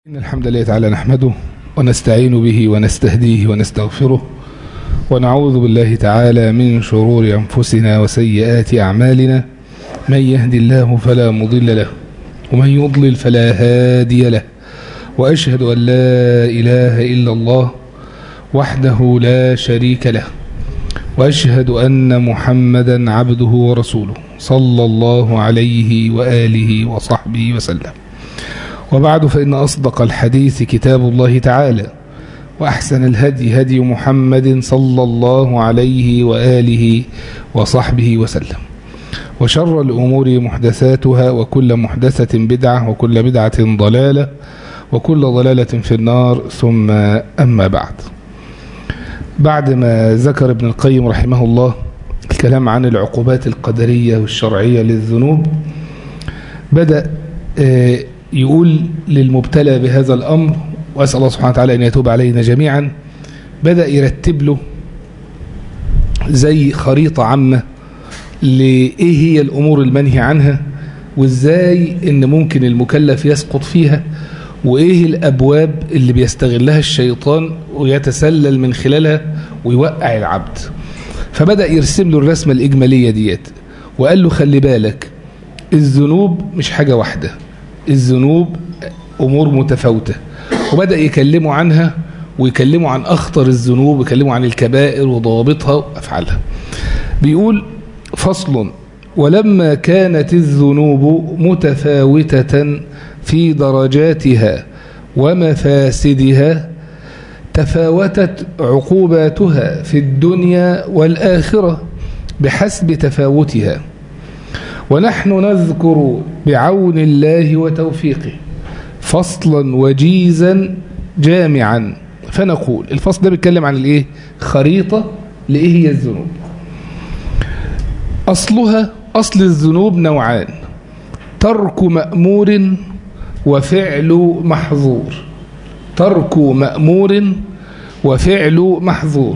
إن الحمد لله تعالى نحمده ونستعين به ونستهديه ونستغفره ونعوذ بالله تعالى من شرور أنفسنا وسيئات أعمالنا من يهدي الله فلا مضل له ومن يضلل فلا هادي له وأشهد أن لا إله إلا الله وحده لا شريك له وأشهد أن محمدا عبده ورسوله صلى الله عليه وآله وصحبه وسلم وبعد فإن أصدق الحديث كتاب الله تعالى وأحسن الهدي هدي محمد صلى الله عليه وآله وصحبه وسلم وشر الأمور محدثاتها وكل محدثة بدعة وكل بدعة ضلالة وكل ضلالة في النار ثم أما بعد بعد ما ذكر ابن القيم رحمه الله الكلام عن العقوبات القدرية والشرعية للذنوب بدأ يقول للمبتلى بهذا الأمر وأسأل الله سبحانه وتعالى أن يتوب علينا جميعا بدأ يرتب له زي خريطة عامة لإيه هي الأمور المنهي عنها وإزاي إن ممكن المكلف يسقط فيها وإيه الأبواب اللي بيستغلها الشيطان ويتسلل من خلالها ويوقع العبد فبدأ يرسم له الرسمة الإجمالية ديت وقال له خلي بالك الذنوب مش حاجة واحدة الذنوب أمور متفاوتة وبدأ يكلموا عنها ويكلموا عن أخطر الذنوب ويكلموا عن الكبائر وضوابطها وأفعالها بيقول فصل ولما كانت الذنوب متفاوتة في درجاتها ومفاسدها تفاوتت عقوباتها في الدنيا والآخرة بحسب تفاوتها ونحن نذكر بعون الله وتوفيقه فصلا وجيزا جامعا فنقول الفصل ده بيتكلم عن الايه خريطة لايه هي الذنوب اصلها اصل الذنوب نوعان ترك مأمور وفعل محظور ترك مأمور وفعل محظور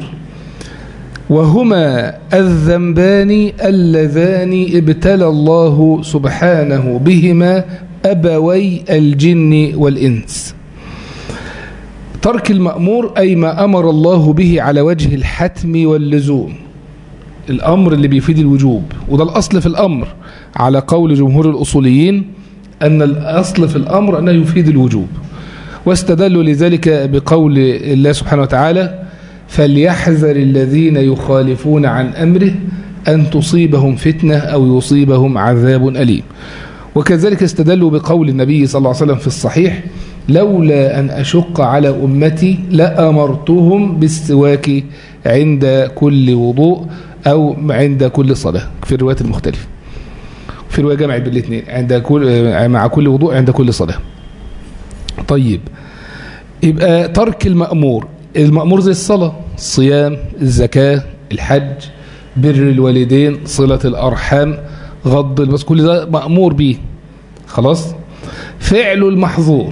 وهما الذنبان اللذان ابتلى الله سبحانه بهما أبوي الجن والإنس ترك المأمور أي ما أمر الله به على وجه الحتم واللزوم الأمر اللي بيفيد الوجوب وده الأصل في الأمر على قول جمهور الأصوليين أن الأصل في الأمر أنه يفيد الوجوب واستدلوا لذلك بقول الله سبحانه وتعالى فليحذر الذين يخالفون عن أمره أن تصيبهم فتنة أو يصيبهم عذاب أليم وكذلك استدلوا بقول النبي صلى الله عليه وسلم في الصحيح لولا أن أشق على أمتي لأمرتهم بالسواك عند كل وضوء أو عند كل صلاة في الروايات المختلفة في رواية جمعت بالاثنين عند كل مع كل وضوء عند كل صلاة طيب يبقى ترك المأمور المأمور زي الصلاة الصيام الزكاة الحج بر الوالدين صلة الأرحام غض البس كل ده مأمور به خلاص فعل المحظور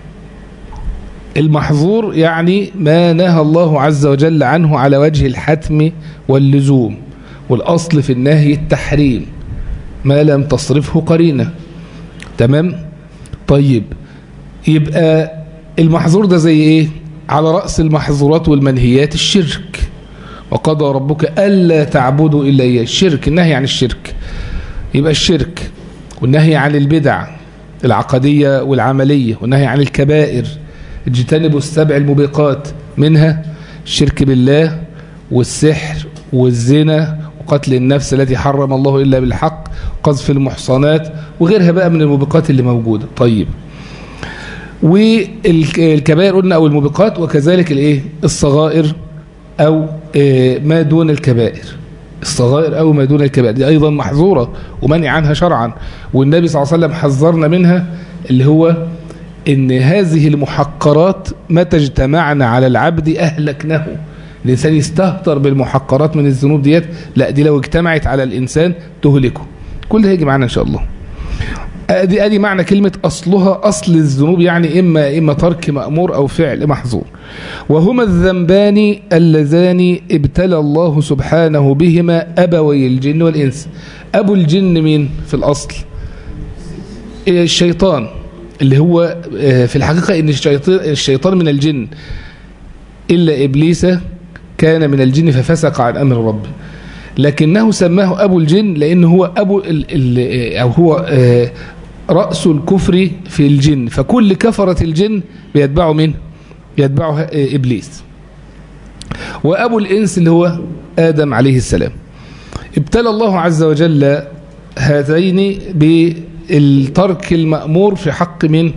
المحظور يعني ما نهى الله عز وجل عنه على وجه الحتم واللزوم والأصل في النهي التحريم ما لم تصرفه قرينة تمام طيب يبقى المحظور ده زي ايه على رأس المحظورات والمنهيات الشرك وقضى ربك ألا تعبدوا إلا إياه الشرك النهي عن الشرك يبقى الشرك والنهي عن البدع العقدية والعملية والنهي عن الكبائر اجتنبوا السبع الموبقات منها الشرك بالله والسحر والزنا وقتل النفس التي حرم الله إلا بالحق قذف المحصنات وغيرها بقى من الموبقات اللي موجودة طيب والكبائر قلنا أو الموبقات وكذلك الايه الصغائر أو ما دون الكبائر الصغائر أو ما دون الكبائر دي أيضا محظورة ومنع عنها شرعا والنبي صلى الله عليه وسلم حذرنا منها اللي هو ان هذه المحقرات متى اجتمعنا على العبد أهلكنه الإنسان يستهتر بالمحقرات من الذنوب ديت لا دي لو اجتمعت على الإنسان تهلكه كل ده هيجي معنا إن شاء الله ادي ادي معنى كلمة اصلها اصل الذنوب يعني اما اما ترك مأمور او فعل محظور وهما الذنبان اللذان ابتلى الله سبحانه بهما ابوي الجن والانس ابو الجن مين في الاصل الشيطان اللي هو في الحقيقة ان الشيطان من الجن إلا إبليس كان من الجن ففسق عن أمر ربه لكنه سماه أبو الجن لأنه هو أبو ال ال أو هو رأس الكفر في الجن فكل كفرة الجن بيتبعه من يتبعه إبليس وأبو الإنس اللي هو آدم عليه السلام ابتلى الله عز وجل هذين بالترك المأمور في حق من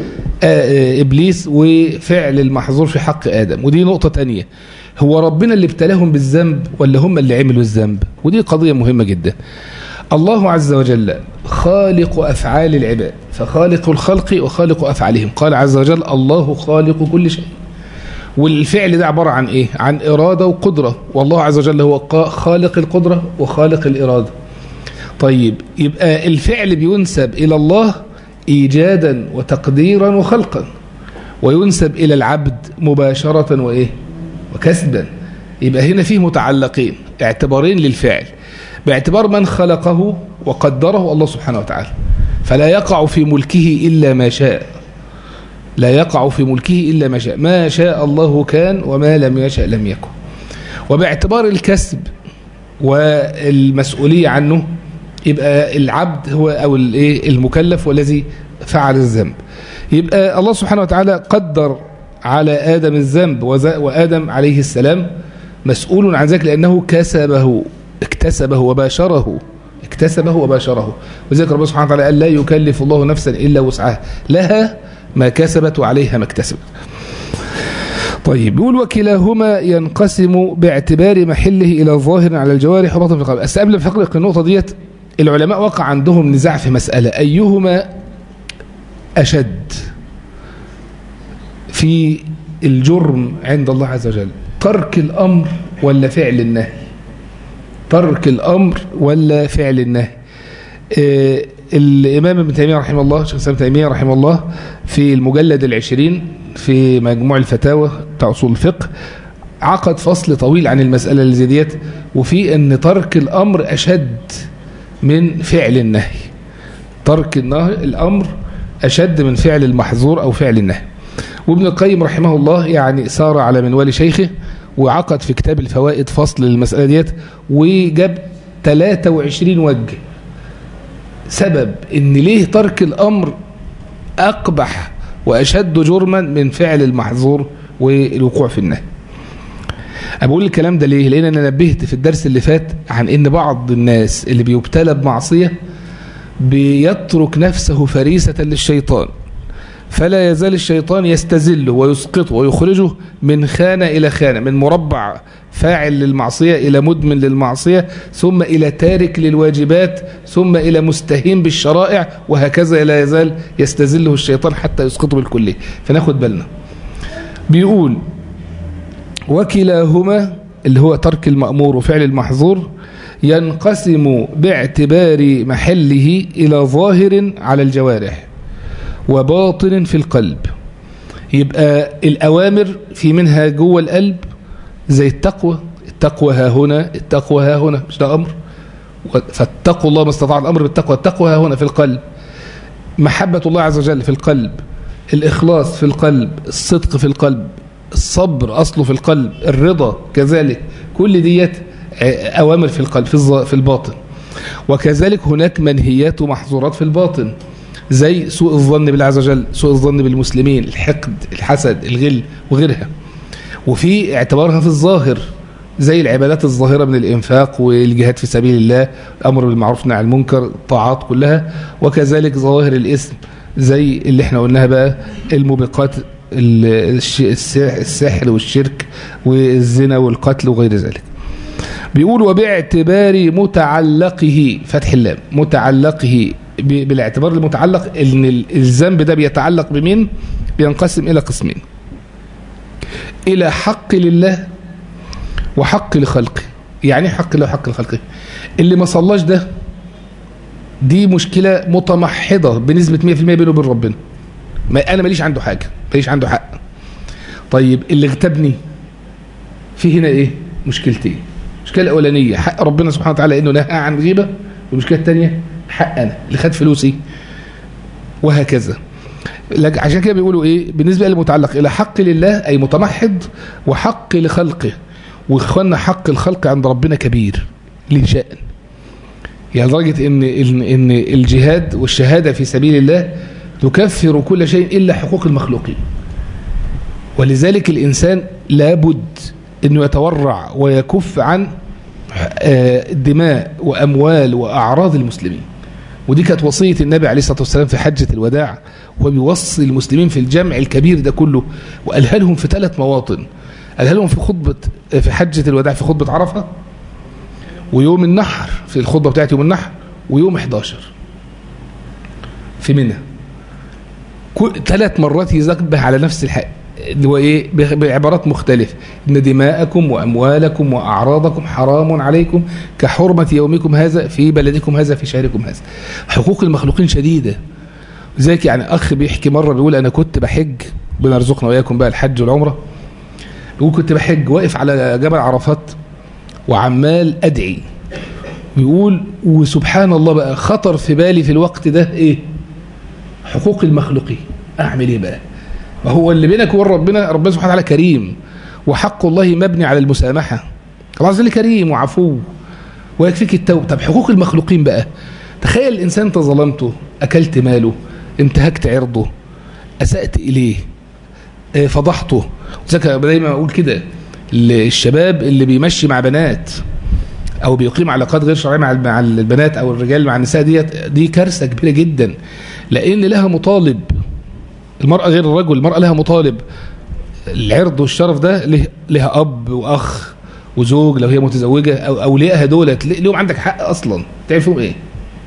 إبليس وفعل المحظور في حق آدم ودي نقطة تانية هو ربنا اللي ابتلاهم بالذنب ولا هم اللي عملوا الذنب ودي قضية مهمة جدا الله عز وجل خالق أفعال العباد فخالق الخلق وخالق أفعالهم قال عز وجل الله خالق كل شيء والفعل ده عبارة عن إيه عن إرادة وقدرة والله عز وجل هو خالق القدرة وخالق الإرادة طيب يبقى الفعل بينسب إلى الله إيجادا وتقديرا وخلقا وينسب إلى العبد مباشرة وإيه وكسبا يبقى هنا فيه متعلقين اعتبارين للفعل باعتبار من خلقه وقدره الله سبحانه وتعالى فلا يقع في ملكه إلا ما شاء لا يقع في ملكه إلا ما شاء ما شاء الله كان وما لم يشاء لم يكن وباعتبار الكسب والمسؤولية عنه يبقى العبد هو أو المكلف والذي فعل الذنب يبقى الله سبحانه وتعالى قدر على آدم الذنب وآدم عليه السلام مسؤول عن ذلك لأنه كسبه اكتسبه وباشره اكتسبه وباشره وذلك ربنا سبحانه وتعالى قال لا يكلف الله نفسا إلا وسعها لها ما كسبت وعليها ما اكتسبت طيب يقول وكلاهما ينقسم باعتبار محله إلى ظاهر على الجوارح وباطن في القلب بس قبل ما نفرق النقطة ديت العلماء وقع عندهم نزاع في مسألة أيهما أشد في الجرم عند الله عز وجل ترك الأمر ولا فعل النهي ترك الأمر ولا فعل النهي آه الإمام ابن تيمية رحمه الله شيخ الإسلام تيمية رحمه الله في المجلد العشرين في مجموع الفتاوى بتاع أصول الفقه عقد فصل طويل عن المسألة اللي زي ديت وفي أن ترك الأمر أشد من فعل النهي ترك النهي الأمر أشد من فعل المحظور أو فعل النهي وابن القيم رحمه الله يعني سار على منوال شيخه وعقد في كتاب الفوائد فصل للمسألة ديت وجاب 23 وجه سبب ان ليه ترك الامر اقبح واشد جرما من فعل المحظور والوقوع في النهي أقول الكلام ده ليه لان انا نبهت في الدرس اللي فات عن ان بعض الناس اللي بيبتلى بمعصية بيترك نفسه فريسة للشيطان فلا يزال الشيطان يستزله ويسقطه ويخرجه من خانة إلى خانة من مربع فاعل للمعصية إلى مدمن للمعصية ثم إلى تارك للواجبات ثم إلى مستهين بالشرائع وهكذا لا يزال يستزله الشيطان حتى يسقطه بالكلية فناخد بالنا بيقول وكلاهما اللي هو ترك المأمور وفعل المحظور ينقسم باعتبار محله إلى ظاهر على الجوارح وباطن في القلب يبقى الأوامر في منها جوه القلب زي التقوى التقوى ها هنا التقوى ها هنا مش ده أمر فاتقوا الله ما استطاع الأمر بالتقوى التقوى ها هنا في القلب محبة الله عز وجل في القلب الإخلاص في القلب الصدق في القلب الصبر أصله في القلب الرضا كذلك كل ديت أوامر في القلب في الباطن وكذلك هناك منهيات ومحظورات في الباطن زي سوء الظن بالله عز وجل سوء الظن بالمسلمين الحقد الحسد الغل وغيرها وفي اعتبارها في الظاهر زي العبادات الظاهرة من الإنفاق والجهاد في سبيل الله الأمر بالمعروف والنهي عن المنكر الطاعات كلها وكذلك ظواهر الاسم زي اللي احنا قلناها بقى الموبقات السحر والشرك والزنا والقتل وغير ذلك بيقول وباعتبار متعلقه فتح اللام متعلقه بالاعتبار المتعلق ان الذنب ده بيتعلق بمين بينقسم الى قسمين الى حق لله وحق لخلقه يعني حق له حق لخلقه اللي ما صلاش ده دي مشكلة متمحضة بنسبة 100% بينه وبين ربنا ما انا ماليش عنده حاجة ماليش عنده حق طيب اللي اغتبني في هنا ايه مشكلتين المشكلة الاولانية حق ربنا سبحانه وتعالى انه نهى عن غيبة والمشكلة الثانية حق أنا اللي خد فلوسي وهكذا لك- عشان كده بيقولوا ايه بالنسبه للمتعلق الى حق لله اي متمحض وحق لخلقه واخواننا حق الخلق عند ربنا كبير ليه شأن يعني لدرجه ان ان ان الجهاد والشهاده في سبيل الله تكفر كل شيء الا حقوق المخلوقين ولذلك الانسان لابد انه يتورع ويكف عن آه، دماء واموال واعراض المسلمين ودي كانت وصيه النبي عليه الصلاه والسلام في حجه الوداع وهو بيوصي المسلمين في الجمع الكبير ده كله وقالها لهم في ثلاث مواطن قالها لهم في خطبه في حجه الوداع في خطبه عرفه ويوم النحر في الخطبه بتاعت يوم النحر ويوم 11 في منى ثلاث مرات يذبح على نفس الحق اللي هو ايه بخ- بعبارات مختلفه ان دماءكم واموالكم واعراضكم حرام عليكم كحرمه يومكم هذا في بلدكم هذا في شهركم هذا حقوق المخلوقين شديده زيك يعني اخ بيحكي مره بيقول انا كنت بحج ربنا يرزقنا واياكم بقى الحج والعمره بيقول كنت بحج واقف على جبل عرفات وعمال ادعي بيقول وسبحان الله بقى خطر في بالي في الوقت ده ايه حقوق المخلوقين اعمل ايه بقى ما هو اللي بينك وبين ربنا ربنا سبحانه وتعالى كريم وحق الله مبني على المسامحه الله عز وجل كريم وعفو ويكفيك التوبه طب حقوق المخلوقين بقى تخيل الانسان انت ظلمته اكلت ماله انتهكت عرضه اسات اليه آه، فضحته ذلك دايما اقول كده الشباب اللي بيمشي مع بنات او بيقيم علاقات غير شرعيه مع مع البنات او الرجال مع النساء ديت دي كارثه كبيره جدا لان لها مطالب المراه غير الرجل المراه لها مطالب العرض والشرف ده له لها اب واخ وزوج لو هي متزوجه او اوليائها دولت ليهم عندك حق اصلا تعمل فيهم ايه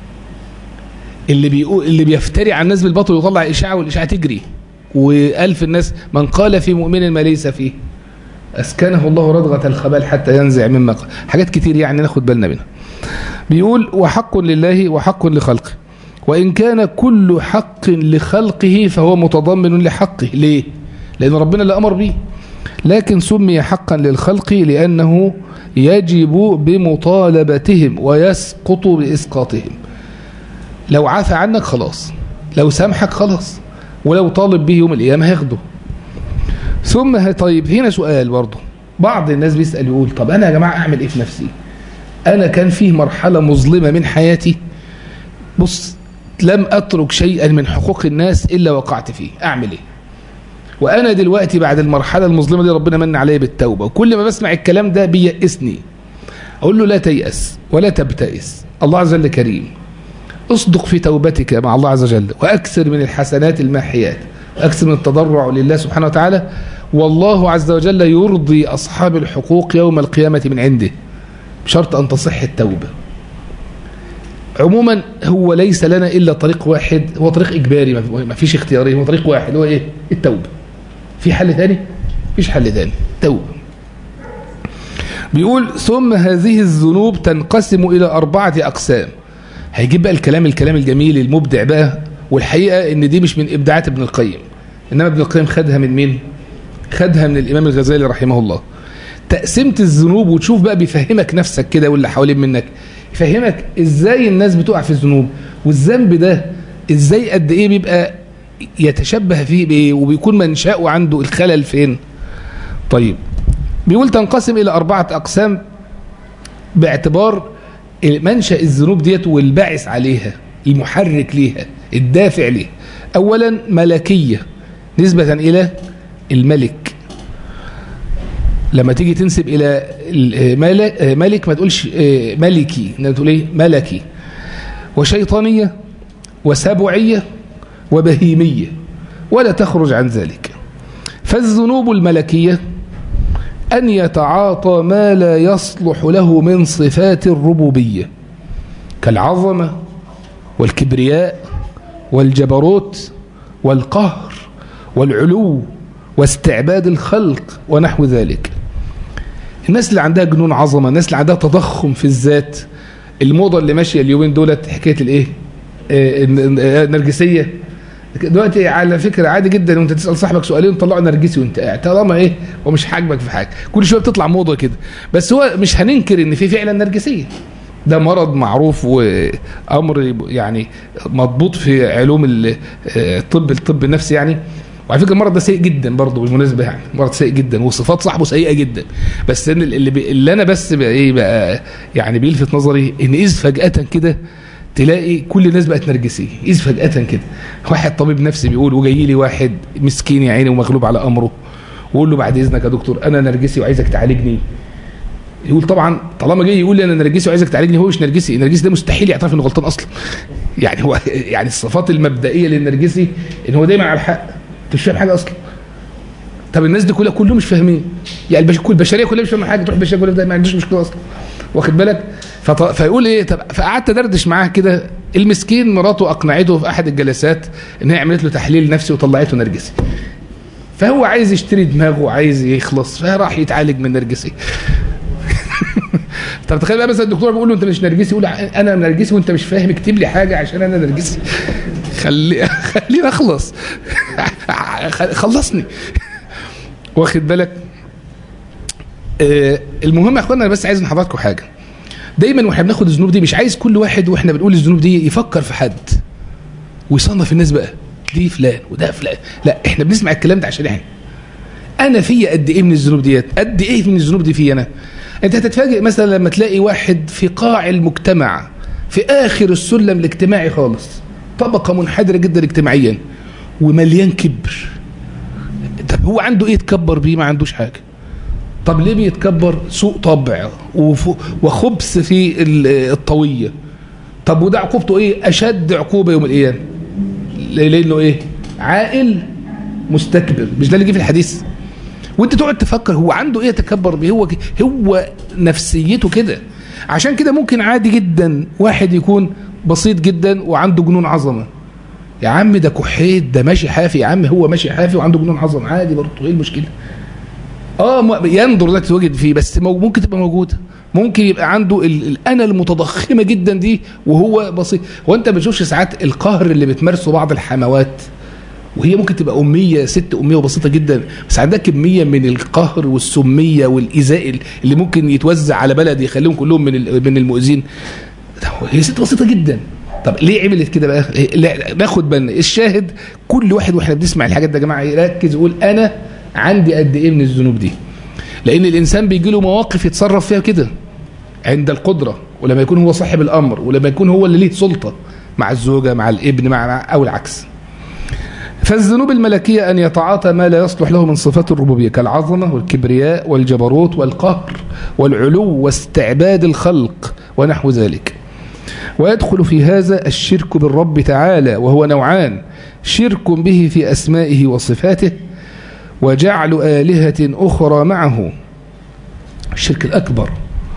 اللي بيقول اللي بيفتري على الناس بالباطل ويطلع اشاعه والاشاعه تجري والف الناس من قال في مؤمن ما ليس فيه اسكنه الله رضغه الخبال حتى ينزع مما قال حاجات كتير يعني ناخد بالنا منها بيقول وحق لله وحق لخلقه وإن كان كل حق لخلقه فهو متضمن لحقه ليه؟ لأن ربنا اللي أمر به لكن سمي حقا للخلق لأنه يجب بمطالبتهم ويسقط بإسقاطهم لو عفى عنك خلاص لو سامحك خلاص ولو طالب به يوم القيامة هياخده ثم ه- طيب هنا سؤال برضه بعض الناس بيسأل يقول طب أنا يا جماعة أعمل إيه في نفسي أنا كان فيه مرحلة مظلمة من حياتي بص لم أترك شيئا من حقوق الناس إلا وقعت فيه أعمل إيه وأنا دلوقتي بعد المرحلة المظلمة دي ربنا من عليا بالتوبة وكل ما بسمع الكلام ده بيأسني أقول له لا تيأس ولا تبتئس الله عز وجل كريم اصدق في توبتك مع الله عز وجل وأكثر من الحسنات الماحيات وأكثر من التضرع لله سبحانه وتعالى والله عز وجل يرضي أصحاب الحقوق يوم القيامة من عنده بشرط أن تصح التوبة عموما هو ليس لنا إلا طريق واحد هو طريق إجباري ما فيش اختياري هو طريق واحد هو إيه التوبة في حل ثاني فيش حل ثاني توبة بيقول ثم هذه الذنوب تنقسم إلى أربعة أقسام هيجيب بقى الكلام الكلام الجميل المبدع بقى والحقيقة ان دي مش من إبداعات ابن القيم إنما ابن القيم خدها من مين خدها من الإمام الغزالي رحمه الله تقسيمة الذنوب وتشوف بقى بيفهمك نفسك كده واللي حوالين منك يفهمك ازاي الناس بتقع في الذنوب والذنب ده ازاي قد ايه بيبقى يتشبه فيه بايه وبيكون منشأه عنده الخلل فين طيب بيقول تنقسم الى اربعة اقسام باعتبار منشأ الذنوب ديت والباعث عليها المحرك ليها الدافع ليها اولا ملكية نسبة الى الملك لما تيجي تنسب الى ملك ما تقولش ملكي انما تقول ايه ملكي وشيطانيه وسبعيه وبهيميه ولا تخرج عن ذلك فالذنوب الملكيه ان يتعاطى ما لا يصلح له من صفات الربوبيه كالعظمه والكبرياء والجبروت والقهر والعلو واستعباد الخلق ونحو ذلك الناس اللي عندها جنون عظمه الناس اللي عندها تضخم في الذات الموضه اللي ماشيه اليومين دولت حكايه الايه آه النرجسيه دلوقتي على فكره عادي جدا وانت تسال صاحبك سؤالين طلعوا نرجسي وانت قاعد طالما ايه ومش حاجبك في حاجه كل شويه بتطلع موضه كده بس هو مش هننكر ان في فعلا نرجسيه ده مرض معروف وامر يعني مضبوط في علوم ال- الطب الطب النفسي يعني وعلى فكره المرض ده سيء جدا برضه بالمناسبه يعني مرض سيء جدا وصفات صاحبه سيئه جدا بس إن اللي, بي اللي انا بس بقى ايه بقى يعني بيلفت نظري ان اذ فجاه كده تلاقي كل الناس بقت نرجسيه اذ فجاه كده واحد طبيب نفسي بيقول وجاي لي واحد مسكين يا عيني ومغلوب على امره ويقول له بعد اذنك يا دكتور انا نرجسي وعايزك تعالجني يقول طبعا طالما جاي يقول لي انا نرجسي وعايزك تعالجني هو مش نرجسي النرجسي ده مستحيل يعترف انه غلطان اصلا يعني هو يعني الصفات المبدئيه للنرجسي ان هو دايما على الحق انت مش فاهم حاجه اصلا طب الناس دي كلها كلهم مش فاهمين يعني البش... كل البشريه كلها مش فاهمه حاجه تروح البشريه كلها ده ما عندوش مشكله اصلا واخد بالك فط... فيقول ايه طب فقعدت ادردش معاه كده المسكين مراته اقنعته في احد الجلسات ان هي عملت له تحليل نفسي وطلعته نرجسي فهو عايز يشتري دماغه وعايز يخلص فراح يتعالج من نرجسي طب تخيل بقى مثلا الدكتور بيقول له انت مش نرجسي يقول انا نرجسي وانت مش فاهم اكتب لي حاجه عشان انا نرجسي خلي خليني اخلص خلصني واخد بالك آه المهم يا اخوانا انا بس عايز من حضراتكم حاجه دايما واحنا بناخد الذنوب دي مش عايز كل واحد واحنا بنقول الذنوب دي يفكر في حد ويصنف الناس بقى دي فلان وده فلان لا احنا بنسمع الكلام ده عشان احنا انا فيا قد ايه من الذنوب ديت قد ايه من الذنوب دي فيا انا انت هتتفاجئ مثلا لما تلاقي واحد في قاع المجتمع في اخر السلم الاجتماعي خالص طبقه منحدره جدا اجتماعيا ومليان كبر طب هو عنده ايه يتكبر بيه ما عندوش حاجه طب ليه بيتكبر سوء طبع وخبث في الطويه طب وده عقوبته ايه اشد عقوبه يوم القيامه لانه ايه عاقل مستكبر مش ده اللي جه في الحديث وانت تقعد تفكر هو عنده ايه يتكبر بيه هو هو نفسيته كده عشان كده ممكن عادي جدا واحد يكون بسيط جدا وعنده جنون عظمه يا عم ده كحيت ده ماشي حافي يا عم هو ماشي حافي وعنده جنون عظمه عادي برضه ايه المشكله اه ينظر لك تتواجد فيه بس ممكن تبقى موجوده ممكن يبقى عنده الانا المتضخمه جدا دي وهو بسيط هو انت ما بتشوفش ساعات القهر اللي بتمارسه بعض الحموات وهي ممكن تبقى أمية ست أمية وبسيطة جدا بس عندها كمية من القهر والسمية والإيذاء اللي ممكن يتوزع على بلد يخليهم كلهم من من المؤذين هي ست بسيطة جدا طب ليه عملت كده بقى لا ناخد بالنا الشاهد كل واحد واحنا بنسمع الحاجات ده يا جماعه يركز يقول انا عندي قد ايه من الذنوب دي لان الانسان بيجي له مواقف يتصرف فيها كده عند القدره ولما يكون هو صاحب الامر ولما يكون هو اللي ليه سلطه مع الزوجه مع الابن مع او العكس فالذنوب الملكية أن يتعاطى ما لا يصلح له من صفات الربوبية كالعظمة والكبرياء والجبروت والقهر والعلو واستعباد الخلق ونحو ذلك ويدخل في هذا الشرك بالرب تعالى وهو نوعان شرك به في أسمائه وصفاته وجعل آلهة أخرى معه الشرك الأكبر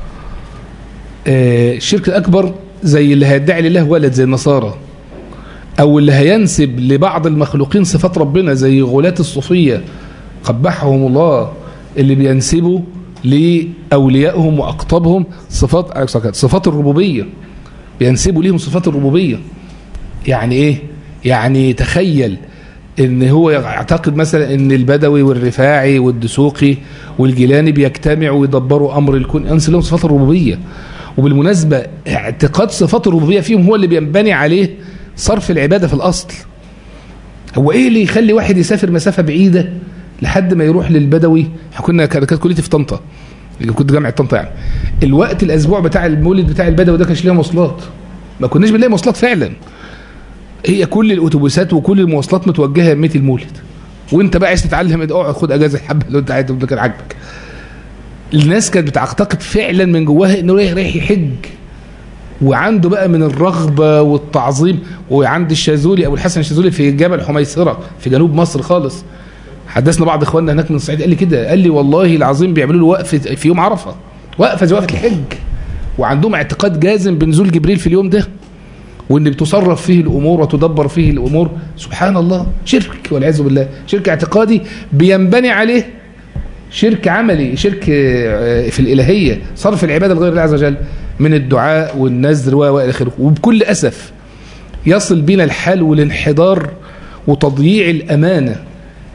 الشرك الأكبر زي اللي هيدعي لله ولد زي النصارى او اللي هينسب لبعض المخلوقين صفات ربنا زي غلاة الصوفية قبحهم الله اللي بينسبوا لأوليائهم وأقطابهم صفات صفات الربوبية بينسبوا ليهم صفات الربوبية يعني ايه يعني تخيل ان هو يعتقد مثلا ان البدوي والرفاعي والدسوقي والجيلاني بيجتمعوا ويدبروا امر الكون ينسب لهم صفات الربوبيه وبالمناسبه اعتقاد صفات الربوبيه فيهم هو اللي بينبني عليه صرف العبادة في الأصل هو إيه اللي يخلي واحد يسافر مسافة بعيدة لحد ما يروح للبدوي كنا كانت كليتي في طنطا كنت جامعة طنطا يعني الوقت الأسبوع بتاع المولد بتاع البدوي ده كانش ليها مواصلات ما كناش بنلاقي مواصلات فعلا هي كل الأتوبيسات وكل المواصلات متوجهة يمية المولد وانت بقى عايز تتعلم اقعد خد اجازه حبه لو انت عايز كان عاجبك الناس كانت بتعتقد فعلا من جواها انه رايح يحج وعنده بقى من الرغبة والتعظيم وعند الشاذولي أبو الحسن الشاذولي في جبل حميصرة في جنوب مصر خالص حدثنا بعض إخواننا هناك من الصعيد قال لي كده قال لي والله العظيم بيعملوا له وقفة في يوم عرفة وقفة زي وقفة الحج وعندهم اعتقاد جازم بنزول جبريل في اليوم ده وان بتصرف فيه الامور وتدبر فيه الامور سبحان الله شرك والعياذ بالله شرك اعتقادي بينبني عليه شرك عملي شرك في الالهيه صرف العباده لغير الله عز وجل من الدعاء والنذر والى اخره وبكل اسف يصل بنا الحال والانحدار وتضييع الامانه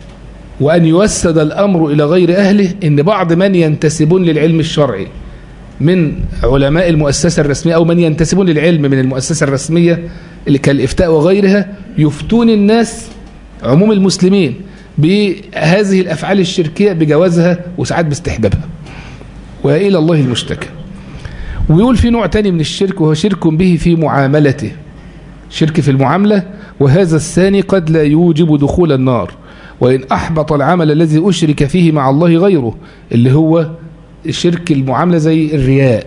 وان يوسد الامر الى غير اهله ان بعض من ينتسبون للعلم الشرعي من علماء المؤسسة الرسمية أو من ينتسبون للعلم من المؤسسة الرسمية اللي كالإفتاء وغيرها يفتون الناس عموم المسلمين بهذه الأفعال الشركية بجوازها وساعات باستحبابها وإلى الله المشتكى ويقول في نوع تاني من الشرك وهو شرك به في معاملته شرك في المعاملة وهذا الثاني قد لا يوجب دخول النار وإن أحبط العمل الذي أشرك فيه مع الله غيره اللي هو شرك المعاملة زي الرياء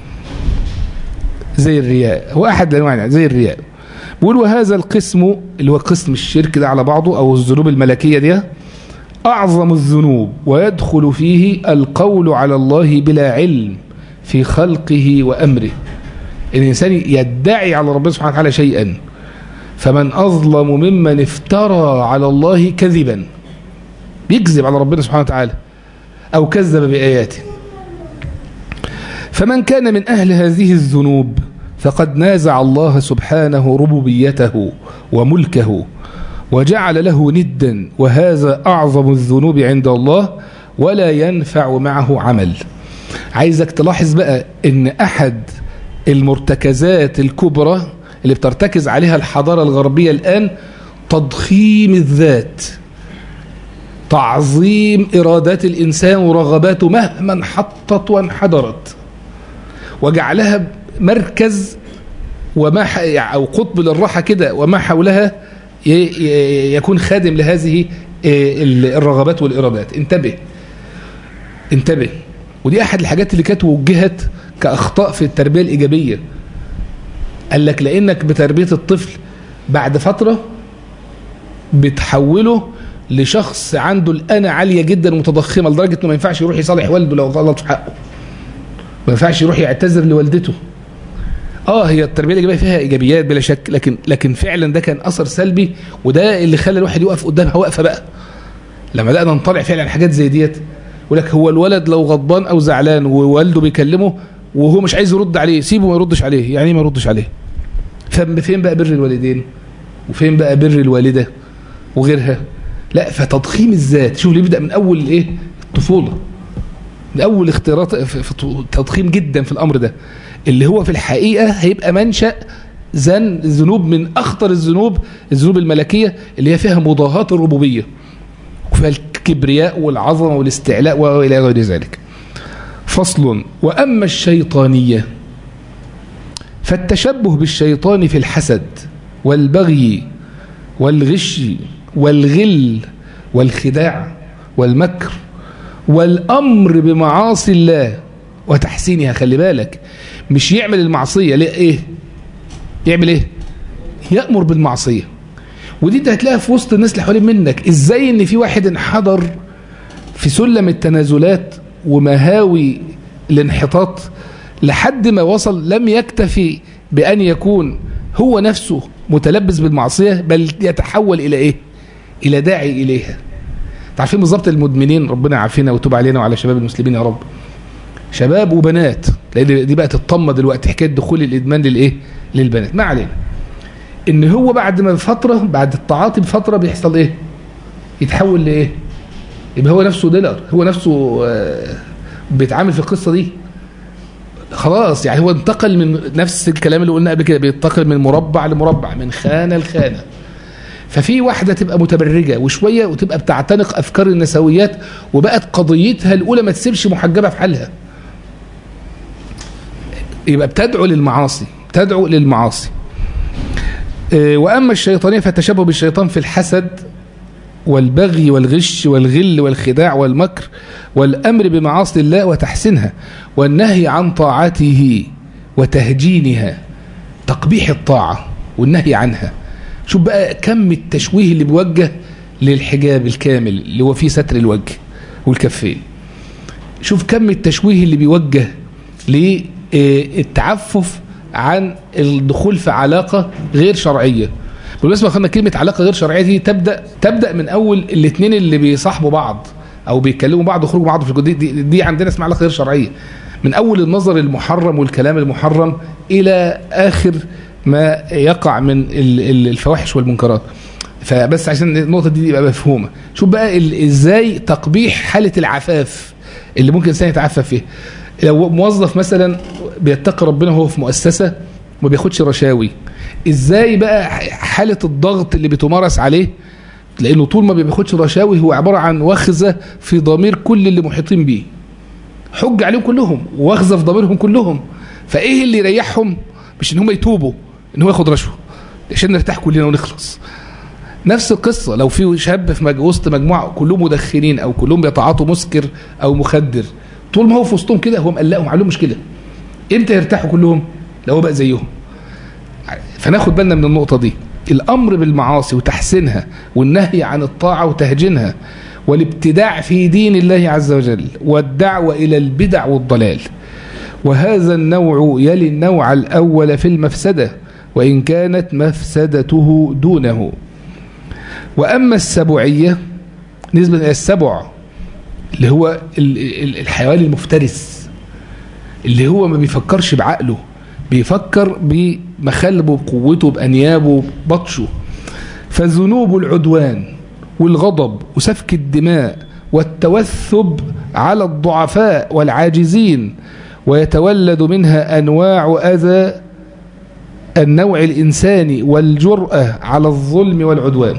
زي الرياء هو أحد الأنواع زي الرياء بيقول وهذا القسم اللي هو قسم الشرك ده على بعضه أو الذنوب الملكية دي أعظم الذنوب ويدخل فيه القول على الله بلا علم في خلقه وأمره الإنسان يدعي على ربنا سبحانه وتعالى شيئا فمن أظلم ممن افترى على الله كذبا بيكذب على ربنا سبحانه وتعالى أو كذب بآياته فمن كان من أهل هذه الذنوب فقد نازع الله سبحانه ربوبيته وملكه وجعل له ندا وهذا أعظم الذنوب عند الله ولا ينفع معه عمل عايزك تلاحظ بقى ان أحد المرتكزات الكبرى اللي بترتكز عليها الحضارة الغربية الآن تضخيم الذات تعظيم إرادات الإنسان ورغباته مهما انحطت وانحدرت وجعلها مركز وما أو قطب للراحة كده وما حولها يكون خادم لهذه الرغبات والإرادات انتبه انتبه ودي أحد الحاجات اللي كانت وجهت كأخطاء في التربية الإيجابية قال لك لأنك بتربية الطفل بعد فترة بتحوله لشخص عنده الأنا عالية جدا متضخمة لدرجة أنه ما ينفعش يروح يصالح والده لو غلط في حقه ما ينفعش يروح يعتذر لوالدته اه هي التربيه الايجابيه فيها ايجابيات بلا شك لكن لكن فعلا ده كان اثر سلبي وده اللي خلى الواحد يقف قدامها وقفه بقى لما بدانا نطلع فعلا حاجات زي ديت يقول لك هو الولد لو غضبان او زعلان ووالده بيكلمه وهو مش عايز يرد عليه سيبه ما يردش عليه يعني ما يردش عليه فين بقى بر الوالدين وفين بقى بر الوالده وغيرها لا فتضخيم الذات شوف اللي بيبدا من اول ايه الطفوله من اول اختيارات في تضخيم جدا في الامر ده اللي هو في الحقيقه هيبقى منشا زن ذنوب من اخطر الذنوب الذنوب الملكيه اللي هي فيها مضاهاه الربوبيه وفيها الكبرياء والعظمه والاستعلاء والى غير ذلك فصل واما الشيطانيه فالتشبه بالشيطان في الحسد والبغي والغش والغل والخداع والمكر والأمر بمعاصي الله وتحسينها خلي بالك مش يعمل المعصية ليه ايه يعمل ايه يأمر بالمعصية ودي انت هتلاقيها في وسط الناس اللي حوالين منك ازاي ان في واحد انحدر في سلم التنازلات ومهاوي الانحطاط لحد ما وصل لم يكتفي بأن يكون هو نفسه متلبس بالمعصية بل يتحول إلى إيه إلى داعي إليها تعرفين بالظبط المدمنين ربنا يعافينا ويتوب علينا وعلى شباب المسلمين يا رب شباب وبنات لان دي بقت الطمه دلوقتي حكايه دخول الادمان للايه للبنات ما علينا ان هو بعد ما بفتره بعد التعاطي بفتره بيحصل ايه يتحول لايه يبقى هو نفسه ديلر هو نفسه بيتعامل في القصه دي خلاص يعني هو انتقل من نفس الكلام اللي قلنا قبل كده بينتقل من مربع لمربع من خانه لخانه ففي واحدة تبقى متبرجة وشوية وتبقى بتعتنق أفكار النسويات وبقت قضيتها الأولى ما تسيبش محجبة في حالها يبقى بتدعو للمعاصي تدعو للمعاصي وأما الشيطانية فتشبه بالشيطان في الحسد والبغي والغش والغل والخداع والمكر والأمر بمعاصي الله وتحسينها والنهي عن طاعته وتهجينها تقبيح الطاعة والنهي عنها شوف بقى كم التشويه اللي بيوجه للحجاب الكامل اللي هو فيه ستر الوجه والكفين شوف كم التشويه اللي بيوجه للتعفف عن الدخول في علاقة غير شرعية بالنسبة اخوانا كلمة علاقة غير شرعية دي تبدأ تبدأ من أول الاثنين اللي بيصاحبوا بعض أو بيتكلموا بعض ويخرجوا بعض في دي, دي, دي عندنا اسمها علاقة غير شرعية من أول النظر المحرم والكلام المحرم إلى آخر ما يقع من الفواحش والمنكرات فبس عشان النقطة دي يبقى مفهومة شوف بقى ازاي تقبيح حالة العفاف اللي ممكن الانسان يتعفف فيها لو موظف مثلا بيتقي ربنا وهو في مؤسسة وما بياخدش رشاوي ازاي بقى حالة الضغط اللي بتمارس عليه لانه طول ما بياخدش رشاوي هو عبارة عن وخزة في ضمير كل اللي محيطين بيه حج عليهم كلهم وخزة في ضميرهم كلهم فايه اللي يريحهم مش ان هم يتوبوا ان هو ياخد رشوه عشان نرتاح كلنا ونخلص نفس القصة لو في شاب في مج... وسط مجموعة كلهم مدخنين أو كلهم بيتعاطوا مسكر أو مخدر طول ما هو في وسطهم كده هو مقلقهم عليهم مشكلة امتى يرتاحوا كلهم لو هو بقى زيهم فناخد بالنا من النقطة دي الأمر بالمعاصي وتحسينها والنهي عن الطاعة وتهجينها والابتداع في دين الله عز وجل والدعوة إلى البدع والضلال وهذا النوع يلي النوع الأول في المفسدة وإن كانت مفسدته دونه وأما السبعية نسبة إلى السبع اللي هو الحيوان المفترس اللي هو ما بيفكرش بعقله بيفكر بمخلبه بقوته بأنيابه ببطشه فذنوب العدوان والغضب وسفك الدماء والتوثب على الضعفاء والعاجزين ويتولد منها أنواع أذى النوع الإنساني والجرأة على الظلم والعدوان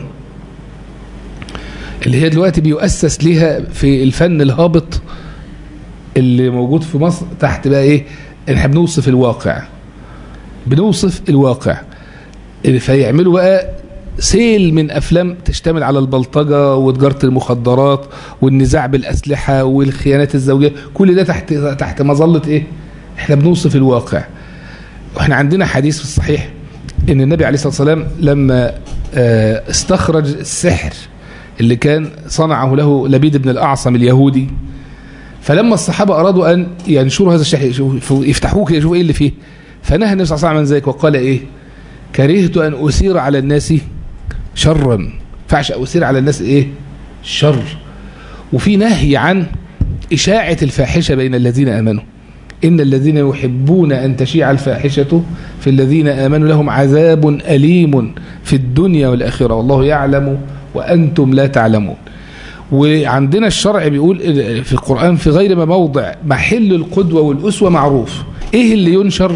اللي هي دلوقتي بيؤسس ليها في الفن الهابط اللي موجود في مصر تحت بقى ايه احنا بنوصف الواقع بنوصف الواقع فيعملوا بقى سيل من افلام تشتمل على البلطجه وتجاره المخدرات والنزاع بالاسلحه والخيانات الزوجيه كل ده تحت تحت مظله ايه احنا بنوصف الواقع واحنا عندنا حديث في الصحيح ان النبي عليه الصلاه والسلام لما استخرج السحر اللي كان صنعه له لبيد بن الأعصم اليهودي فلما الصحابة أرادوا أن ينشروا هذا الشيء يفتحوه كده يشوفوا إيه اللي فيه فنهى النبي صلى الله عليه وسلم عن ذلك وقال إيه كرهت أن أثير على الناس شرا فعش أثير على الناس إيه شر وفي نهي عن إشاعة الفاحشة بين الذين آمنوا إن الذين يحبون أن تشيع الفاحشة في الذين آمنوا لهم عذاب أليم في الدنيا والآخرة والله يعلم وأنتم لا تعلمون وعندنا الشرع بيقول في القرآن في غير ما موضع محل القدوة والأسوة معروف إيه اللي ينشر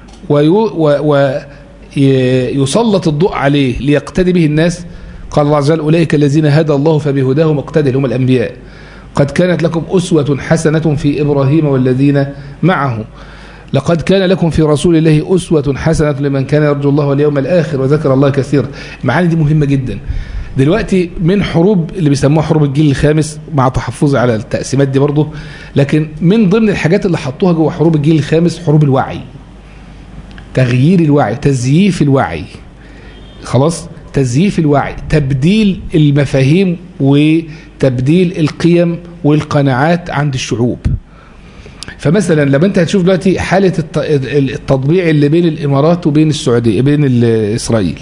ويسلط الضوء عليه ليقتدي به الناس قال الله عز وجل أولئك الذين هدى الله فبهداهم اقتدى هم الأنبياء قد كانت لكم أسوة حسنة في إبراهيم والذين معه لقد كان لكم في رسول الله أسوة حسنة لمن كان يرجو الله واليوم الآخر وذكر الله كثيرا المعاني دي مهمة جدا دلوقتي من حروب اللي بيسموها حروب الجيل الخامس مع تحفظي على التقسيمات دي برضه لكن من ضمن الحاجات اللي حطوها جوه حروب الجيل الخامس حروب الوعي تغيير الوعي تزييف الوعي خلاص تزييف الوعي تبديل المفاهيم وتبديل القيم والقناعات عند الشعوب فمثلا لما انت هتشوف دلوقتي حالة التطبيع اللي بين الامارات وبين السعودية بين اسرائيل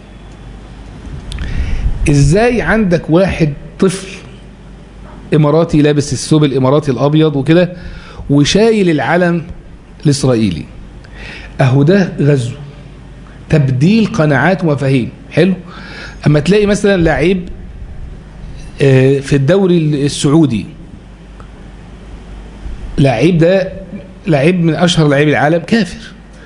ازاي عندك واحد طفل اماراتي لابس الثوب الاماراتي الابيض وكده وشايل العلم الاسرائيلي اهو ده غزو تبديل قناعات ومفاهيم حلو اما تلاقي مثلا لعيب في الدوري السعودي لعيب ده لعيب من اشهر لعيب العالم كافر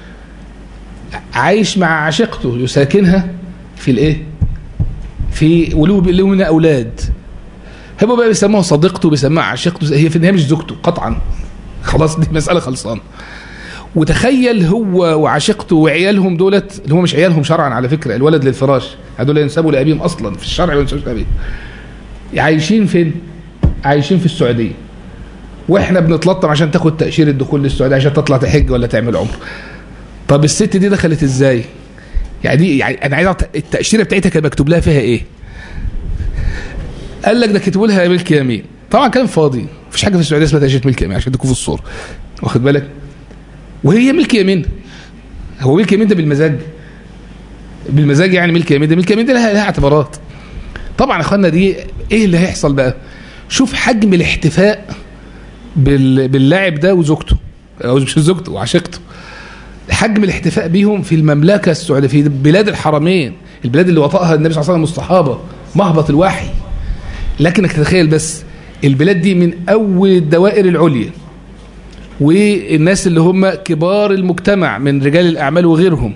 عايش مع عشيقته يساكنها في الايه في وله له منها اولاد هم بقى بيسموها صديقته بيسموها عشيقته هي في النهايه مش زوجته قطعا خلاص دي مساله خلصانه وتخيل هو وعشيقته وعيالهم دولت اللي هو مش عيالهم شرعا على فكره الولد للفراش هدول ينسبوا لابيهم اصلا في الشرع ما ينسبوش لابيهم عايشين فين عايشين في السعوديه واحنا بنتلطم عشان تاخد تاشيره الدخول للسعوديه عشان تطلع تحج ولا تعمل عمره طب الست دي دخلت ازاي يعني دي يعني انا عايز التاشيره بتاعتها كان مكتوب لها فيها ايه قال لك ده كتبوا لها ملك يمين طبعا كلام فاضي مفيش حاجه في السعوديه اسمها تاشيره ملك يمين عشان تكون في الصوره واخد بالك وهي ملك يمين هو ملك يمين ده بالمزاج بالمزاج يعني ملك يمين ده ملك يمين ده لها, لها اعتبارات طبعا يا اخوانا دي ايه اللي هيحصل بقى شوف حجم الاحتفاء باللاعب ده وزوجته او مش زوجته وعشيقته حجم الاحتفاء بيهم في المملكة السعودية في بلاد الحرمين البلاد اللي وطأها النبي صلى الله عليه وسلم والصحابة مهبط الوحي لكنك تتخيل بس البلاد دي من أول الدوائر العليا والناس اللي هم كبار المجتمع من رجال الأعمال وغيرهم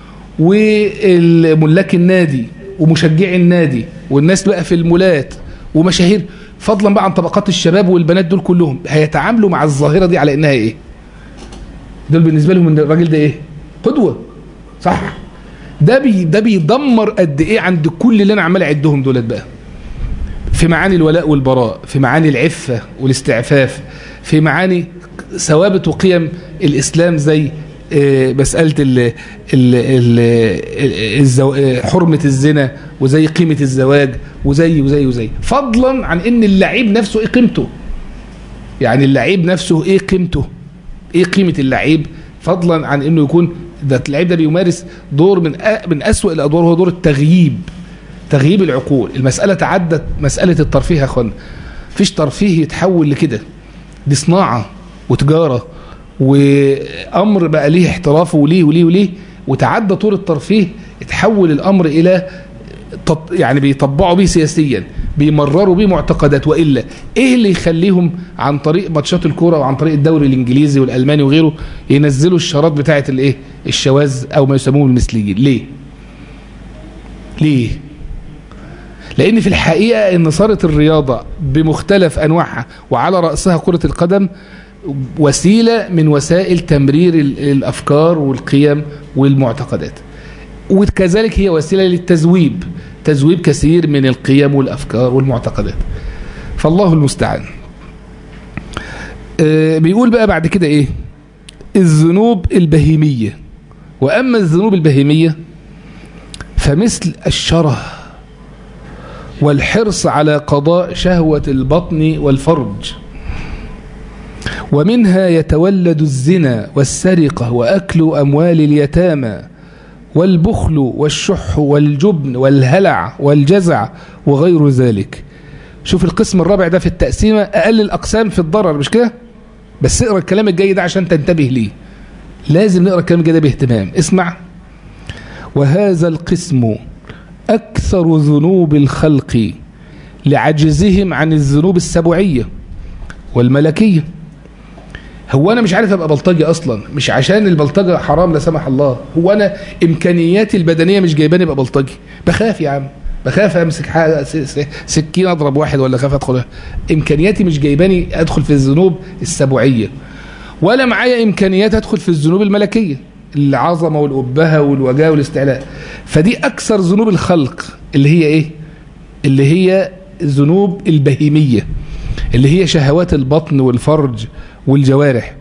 وملاك النادي ومشجعي النادي والناس بقى في المولات ومشاهير فضلا بقى عن طبقات الشباب والبنات دول كلهم هيتعاملوا مع الظاهرة دي على انها ايه دول بالنسبة لهم ان الراجل ده ايه قدوة صح ده بي ده بيدمر قد ايه عند كل اللي انا عمال اعدهم دولت بقى في معاني الولاء والبراء في معاني العفة والاستعفاف في معاني ثوابت وقيم الإسلام زي مسألة ال ال ال الزو... حرمة الزنا وزي قيمة الزواج وزي وزي وزي فضلا عن ان اللعيب نفسه ايه قيمته يعني اللعيب نفسه ايه قيمته ايه قيمة اللعيب فضلا عن انه يكون ده اللعيب ده بيمارس دور من أ... من اسوأ الادوار هو دور التغييب تغييب العقول المسألة تعدت مسألة الترفيه يا اخوانا مفيش ترفيه يتحول لكده دي صناعة وتجارة وأمر بقى ليه احترافه وليه وليه وليه وتعدى طور الترفيه اتحول الأمر إلى يعني بيطبعوا بيه سياسيا بيمرروا بيه معتقدات وإلا إيه اللي يخليهم عن طريق ماتشات الكورة وعن طريق الدوري الإنجليزي والألماني وغيره ينزلوا الشارات بتاعة الإيه الشواذ أو ما يسموه المثليين ليه ليه لأن في الحقيقة أن صارت الرياضة بمختلف أنواعها وعلى رأسها كرة القدم وسيلة من وسائل تمرير الأفكار والقيم والمعتقدات وكذلك هي وسيلة للتزويب تزويب كثير من القيم والأفكار والمعتقدات فالله المستعان بيقول بقى بعد كده إيه الذنوب البهيمية وأما الذنوب البهيمية فمثل الشره والحرص على قضاء شهوة البطن والفرج ومنها يتولد الزنا والسرقة وأكل أموال اليتامى والبخل والشح والجبن والهلع والجزع وغير ذلك شوف القسم الرابع ده في التقسيمة أقل الأقسام في الضرر مش كده بس اقرأ الكلام الجاي ده عشان تنتبه ليه لازم نقرأ الكلام الجاي ده باهتمام اسمع وهذا القسم أكثر ذنوب الخلق لعجزهم عن الذنوب السبعية والملكية هو أنا مش عارف أبقى بلطجي أصلا مش عشان البلطجة حرام لا سمح الله هو أنا إمكانياتي البدنية مش جايباني أبقى بلطجي بخاف يا عم بخاف أمسك حاجة سكين أضرب واحد ولا خاف أدخل إمكانياتي مش جايباني أدخل في الذنوب السبعية ولا معايا إمكانيات أدخل في الذنوب الملكية العظمة والأبهة والوجاه والاستعلاء فدي أكثر ذنوب الخلق اللي هي إيه اللي هي ذنوب البهيمية اللي هي شهوات البطن والفرج والجوارح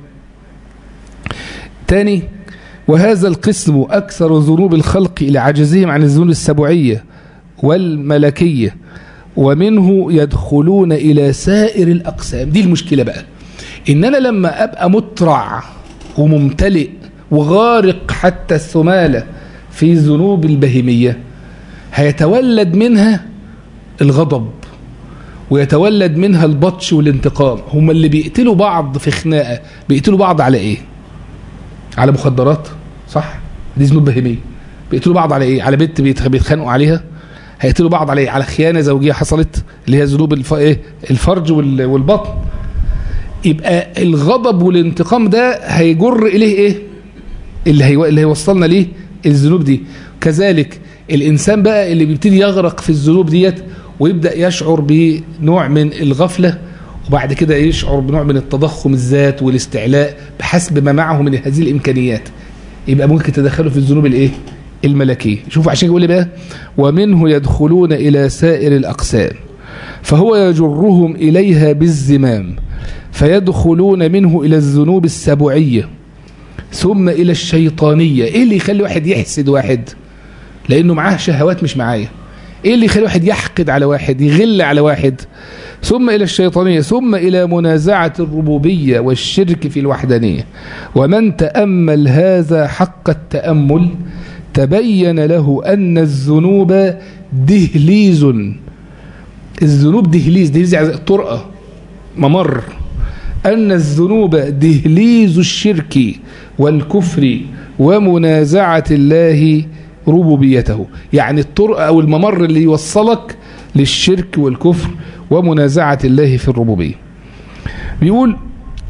تاني وهذا القسم أكثر ذنوب الخلق لعجزهم عن الذنوب السبعية والملكية ومنه يدخلون إلى سائر الأقسام دي المشكلة بقى إن أنا لما أبقى مترع وممتلئ وغارق حتى الثمالة في ذنوب البهيمية هيتولد منها الغضب ويتولد منها البطش والانتقام هم اللي بيقتلوا بعض في خناقة بيقتلوا بعض على ايه على مخدرات صح دي ذنوب بهيمية بيقتلوا بعض على ايه على بنت بيتخانقوا عليها هيقتلوا بعض على ايه على خيانة زوجية حصلت اللي هي ذنوب الف... ايه الفرج وال... والبطن يبقى الغضب والانتقام ده هيجر اليه ايه اللي هي اللي هيوصلنا ليه الذنوب دي كذلك الانسان بقى اللي بيبتدي يغرق في الذنوب ديت ويبدا يشعر بنوع من الغفله وبعد كده يشعر بنوع من التضخم الذات والاستعلاء بحسب ما معه من هذه الامكانيات يبقى ممكن تدخله في الذنوب الايه الملكيه شوف عشان يقول لي بقى ومنه يدخلون الى سائر الاقسام فهو يجرهم اليها بالزمام فيدخلون منه الى الذنوب السبعيه ثم إلى الشيطانية إيه اللي يخلي واحد يحسد واحد لأنه معاه شهوات مش معايا إيه اللي يخلي واحد يحقد على واحد يغل على واحد ثم إلى الشيطانية ثم إلى منازعة الربوبية والشرك في الوحدانية ومن تأمل هذا حق التأمل تبين له أن الذنوب دهليز الذنوب دهليز دهليز يعني طرقة ممر أن الذنوب دهليز الشرك والكفر ومنازعة الله ربوبيته يعني الطرق أو الممر اللي يوصلك للشرك والكفر ومنازعة الله في الربوبية بيقول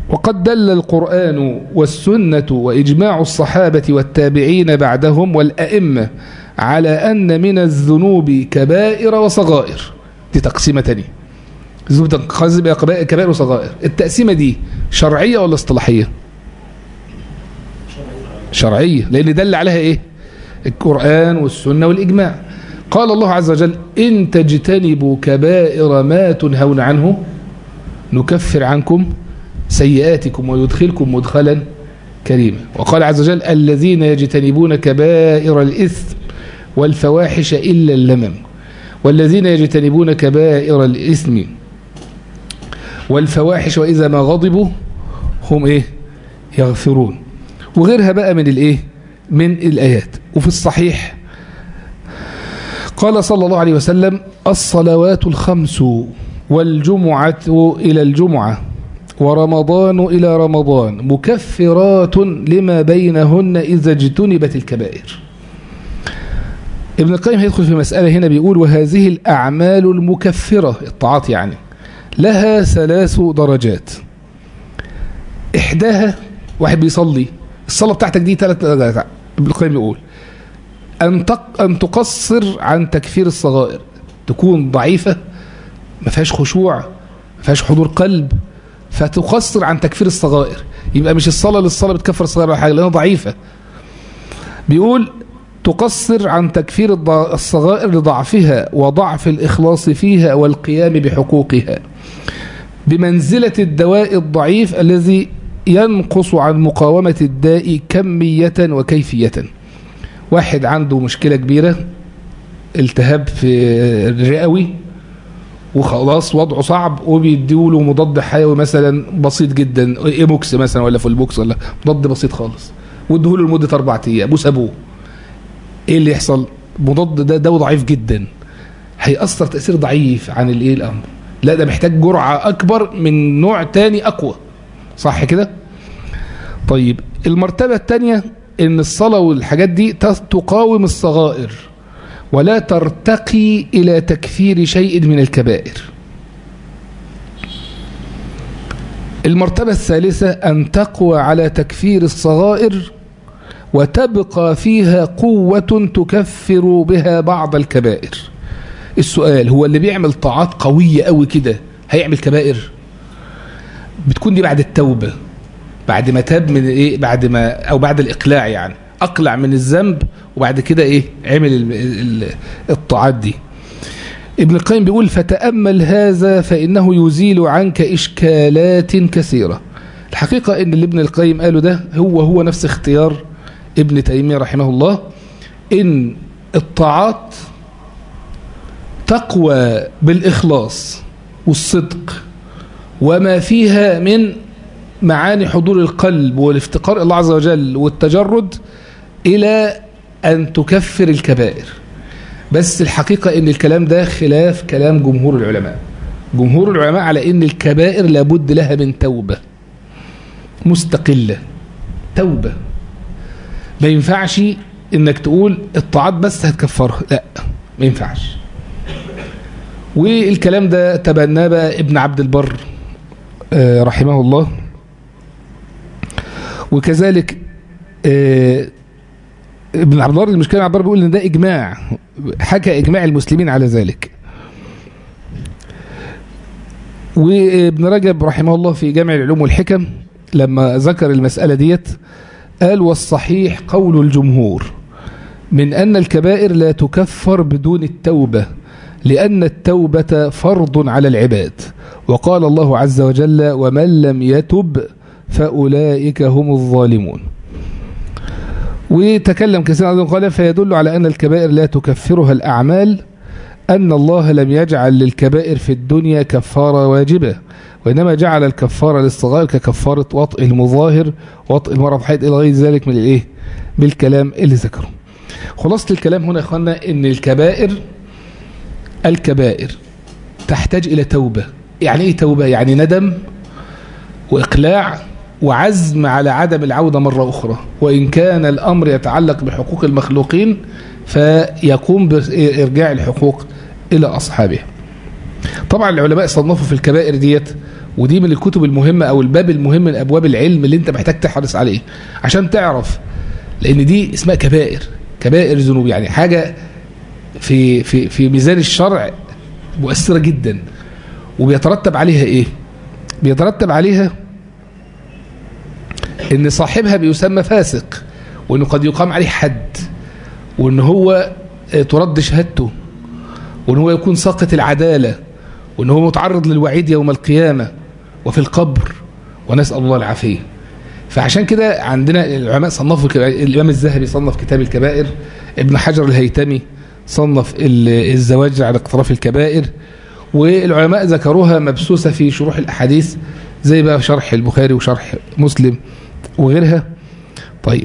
وقد دل القرآن والسنة وإجماع الصحابة والتابعين بعدهم والأئمة على أن من الذنوب كبائر وصغائر دي تقسيمة تانية الذنوب تنقسم إلى كبائر وصغائر التقسيمة دي شرعية ولا اصطلاحية شرعية لأن دل عليها إيه القرآن والسنة والإجماع قال الله عز وجل إن تجتنبوا كبائر ما تنهون عنه نكفر عنكم سيئاتكم ويدخلكم مدخلا كريما وقال عز وجل الذين يجتنبون كبائر الإثم والفواحش إلا اللمم والذين يجتنبون كبائر الإثم والفواحش وإذا ما غضبوا هم إيه يغفرون وغيرها بقى من الإيه من الآيات وفي الصحيح قال صلى الله عليه وسلم الصلوات الخمس والجمعة إلى الجمعة ورمضان إلى رمضان مكفرات لما بينهن إذا اجتنبت الكبائر ابن القيم هيدخل في مسألة هنا بيقول وهذه الأعمال المكفرة الطاعات يعني لها ثلاث درجات إحداها واحد بيصلي الصلاة بتاعتك دي ثلاث درجات ابن القيم بيقول أن, تق... أن تقصر عن تكفير الصغائر تكون ضعيفة ما فيهاش خشوع ما فيهاش حضور قلب فتقصر عن تكفير الصغائر يبقى مش الصلاة للصلاة بتكفر الصغائر ولا حاجة لأنها ضعيفة بيقول تقصر عن تكفير الصغائر لضعفها وضعف الإخلاص فيها والقيام بحقوقها بمنزلة الدواء الضعيف الذي ينقص عن مقاومة الداء كمية وكيفية واحد عنده مشكلة كبيرة التهاب في الرئوي وخلاص وضعه صعب وبيديوا له مضاد حيوي مثلا بسيط جدا ايموكس مثلا ولا فولبوكس ولا مضاد بسيط خالص واديه له لمده اربع ايام وسابوه ايه اللي يحصل مضاد ده دواء ضعيف جدا هيأثر تأثير ضعيف عن الايه الامر لا ده محتاج جرعة اكبر من نوع تاني اقوى صح كده طيب المرتبة الثانية ان الصلاة والحاجات دي تقاوم الصغائر ولا ترتقي إلى تكفير شيء من الكبائر المرتبة الثالثة أن تقوى على تكفير الصغائر وتبقى فيها قوة تكفر بها بعض الكبائر السؤال هو اللي بيعمل طاعات قوية قوي كده هيعمل كبائر بتكون دي بعد التوبة بعد ما تاب من ايه بعد ما او بعد الاقلاع يعني اقلع من الذنب وبعد كده ايه عمل الطاعات دي ابن القيم بيقول فتأمل هذا فإنه يزيل عنك إشكالات كثيرة الحقيقة ان اللي ابن القيم قاله ده هو هو نفس اختيار ابن تيمية رحمه الله ان الطاعات تقوى بالإخلاص والصدق وما فيها من معاني حضور القلب والافتقار إلى الله عز وجل والتجرد إلى أن تكفر الكبائر بس الحقيقة أن الكلام ده خلاف كلام جمهور العلماء جمهور العلماء على أن الكبائر لابد لها من توبة مستقلة توبة ما ينفعش انك تقول الطاعات بس هتكفرها لا ما ينفعش والكلام ده تبناه بقى ابن عبد البر رحمه الله وكذلك ابن عبد البر المشكلة عبد البر بيقول ان ده اجماع حكى اجماع المسلمين على ذلك وابن رجب رحمه الله في جامع العلوم والحكم لما ذكر المسألة ديت قال والصحيح قول الجمهور من أن الكبائر لا تكفر بدون التوبة لأن التوبة فرض على العباد وقال الله عز وجل ومن لم يتب فأولئك هم الظالمون وتكلم كثيرا عن قال فيدل على أن الكبائر لا تكفرها الأعمال أن الله لم يجعل للكبائر في الدنيا كفارة واجبة وإنما جعل الكفارة للصغائر ككفارة وطء المظاهر وطء المرض حيث إلى غير ذلك من الإيه بالكلام اللي ذكره خلاصة الكلام هنا يا أخوانا إن الكبائر الكبائر تحتاج إلى توبة يعني إيه توبة يعني ندم وإقلاع وعزم على عدم العودة مرة أخرى وإن كان الأمر يتعلق بحقوق المخلوقين فيقوم بإرجاع الحقوق إلى أصحابها طبعا العلماء صنفوا في الكبائر ديت ودي من الكتب المهمة أو الباب المهم من أبواب العلم اللي أنت محتاج تحرص عليه عشان تعرف لأن دي اسمها كبائر كبائر ذنوب يعني حاجة في في في ميزان الشرع مؤثرة جدا وبيترتب عليها إيه؟ بيترتب عليها إن صاحبها بيسمى فاسق وإنه قد يقام عليه حد وإن هو ترد شهادته وإن هو يكون ساقط العدالة وإن هو متعرض للوعيد يوم القيامة وفي القبر ونسأل الله العافية فعشان كده عندنا العلماء صنفوا الإمام الذهبي صنف كتاب الكبائر ابن حجر الهيتمي صنف الزواج على اقتراف الكبائر والعلماء ذكروها مبسوسة في شروح الأحاديث زي بقى شرح البخاري وشرح مسلم وغيرها طيب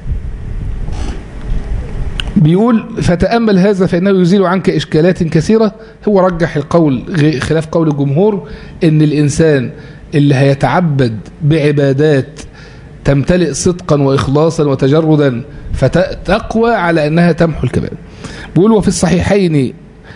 بيقول فتأمل هذا فإنه يزيل عنك إشكالات كثيرة هو رجح القول خلاف قول الجمهور إن الإنسان اللي هيتعبد بعبادات تمتلئ صدقا وإخلاصا وتجردا فتقوى على أنها تمحو الكبائر بيقول وفي الصحيحين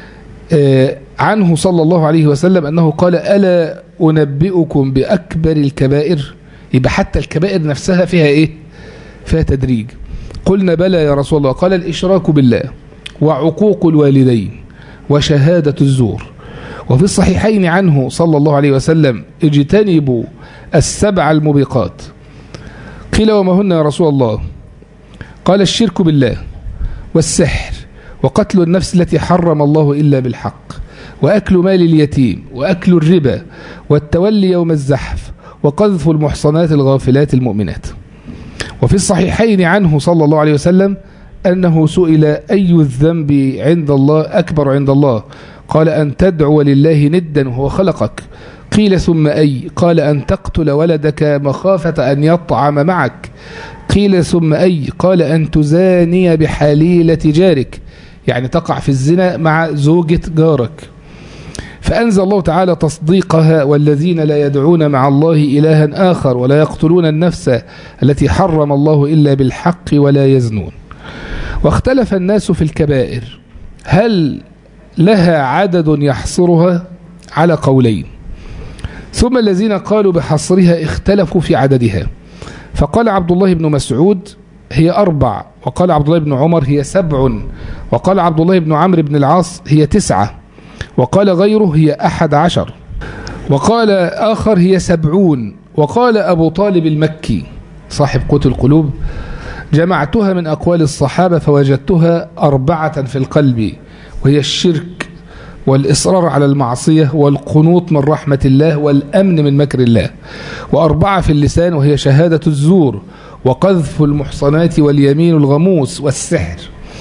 عنه صلى الله عليه وسلم أنه قال ألا أنبئكم بأكبر الكبائر يبقى حتى الكبائر نفسها فيها إيه فيها تدريج قلنا بلى يا رسول الله قال الإشراك بالله وعقوق الوالدين وشهادة الزور وفي الصحيحين عنه صلى الله عليه وسلم اجتنبوا السبع الموبقات قيل وما هن يا رسول الله قال الشرك بالله والسحر وقتل النفس التي حرم الله إلا بالحق وأكل مال اليتيم وأكل الربا والتولي يوم الزحف وقذف المحصنات الغافلات المؤمنات وفي الصحيحين عنه صلى الله عليه وسلم أنه سئل أي الذنب عند الله أكبر عند الله قال أن تدعو لله ندا وهو خلقك قيل ثم أي قال أن تقتل ولدك مخافة أن يطعم معك قيل ثم أي قال أن تزاني بحليلة جارك يعني تقع في الزنا مع زوجة جارك فأنزل الله تعالى تصديقها والذين لا يدعون مع الله إلها آخر ولا يقتلون النفس التي حرم الله إلا بالحق ولا يزنون واختلف الناس في الكبائر هل لها عدد يحصرها على قولين ثم الذين قالوا بحصرها اختلفوا في عددها فقال عبد الله بن مسعود هي أربع وقال عبد الله بن عمر هي سبع وقال عبد الله بن عمرو بن العاص هي تسعة وقال غيره هي أحد عشر وقال آخر هي سبعون وقال أبو طالب المكي صاحب قوت القلوب جمعتها من أقوال الصحابة فوجدتها أربعة في القلب وهي الشرك والإصرار على المعصية والقنوط من رحمة الله والأمن من مكر الله وأربعة في اللسان وهي شهادة الزور وقذف المحصنات واليمين الغموس والسحر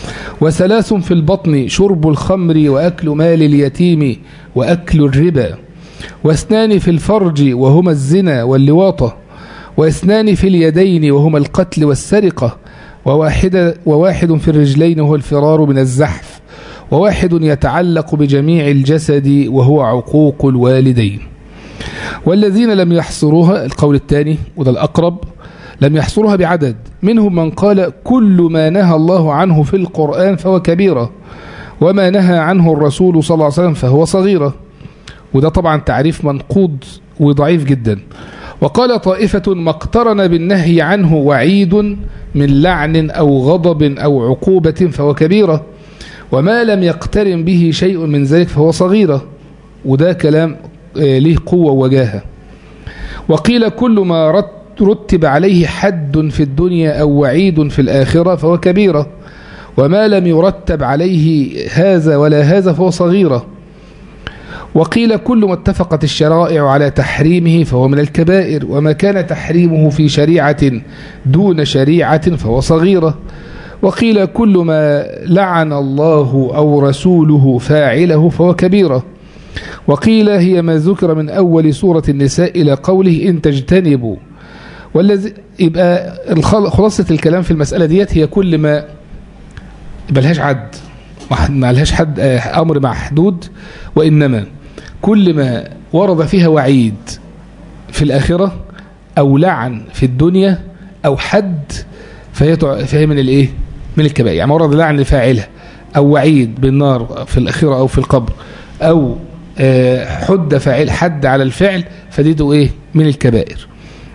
وثلاث في البطن شرب الخمر وأكل مال اليتيم وأكل الربا واثنان في الفرج وهما الزنا واللواطة واثنان في اليدين وهما القتل والسرقة وواحد, وواحد في الرجلين وهو الفرار من الزحف وواحد يتعلق بجميع الجسد وهو عقوق الوالدين والذين لم يحصروها القول الثاني وده الأقرب لم يحصرها بعدد منهم من قال كل ما نهى الله عنه في القرآن فهو كبيرة وما نهى عنه الرسول صلى الله عليه وسلم فهو صغيرة وده طبعا تعريف منقوض وضعيف جدا وقال طائفة ما اقترن بالنهي عنه وعيد من لعن أو غضب أو عقوبة فهو كبيرة وما لم يقترن به شيء من ذلك فهو صغيرة وده كلام له قوة وجاهة وقيل كل ما رتب عليه حد في الدنيا أو وعيد في الآخرة فهو كبيرة وما لم يرتب عليه هذا ولا هذا فهو صغيرة وقيل كل ما اتفقت الشرائع على تحريمه فهو من الكبائر وما كان تحريمه في شريعة دون شريعة فهو صغيرة وقيل كل ما لعن الله أو رسوله فاعله فهو كبيرة وقيل هي ما ذكر من أول سورة النساء إلى قوله إن تجتنبوا والذي يبقى خلاصة الكلام في المسألة ديت هي كل ما يبقى لهاش عد ما لهاش حد أمر محدود وإنما كل ما ورد فيها وعيد في الآخرة أو لعن في الدنيا أو حد فهي فهي من الإيه؟ من الكبائر يعني ورد لعن لفاعلها أو وعيد بالنار في الآخرة أو في القبر أو حد فاعل حد على الفعل فدي ايه من الكبائر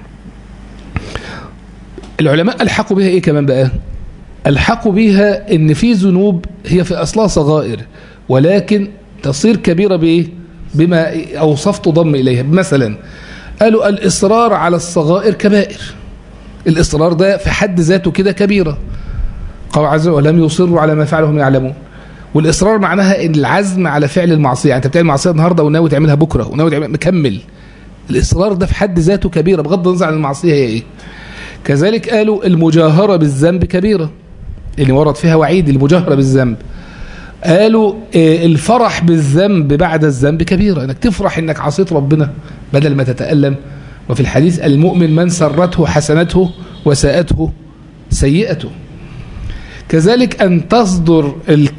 العلماء الحقوا بها ايه كمان بقى الحقوا بها ان في ذنوب هي في اصلها صغائر ولكن تصير كبيرة بايه بما اوصفت ضم اليها مثلا قالوا الاصرار على الصغائر كبائر الاصرار ده في حد ذاته كده كبيرة قال عز وجل ولم يصروا على ما فعلهم يعلمون والاصرار معناها العزم على فعل المعصيه يعني انت بتعمل معصيه النهارده وناوي تعملها بكره وناوي تعمل مكمل الاصرار ده في حد ذاته كبيره بغض النظر عن المعصيه هي ايه كذلك قالوا المجاهره بالذنب كبيره اللي ورد فيها وعيد المجاهره بالذنب قالوا الفرح بالذنب بعد الذنب كبيره انك تفرح انك عصيت ربنا بدل ما تتالم وفي الحديث المؤمن من سرته حسنته وساءته سيئته كذلك أن تصدر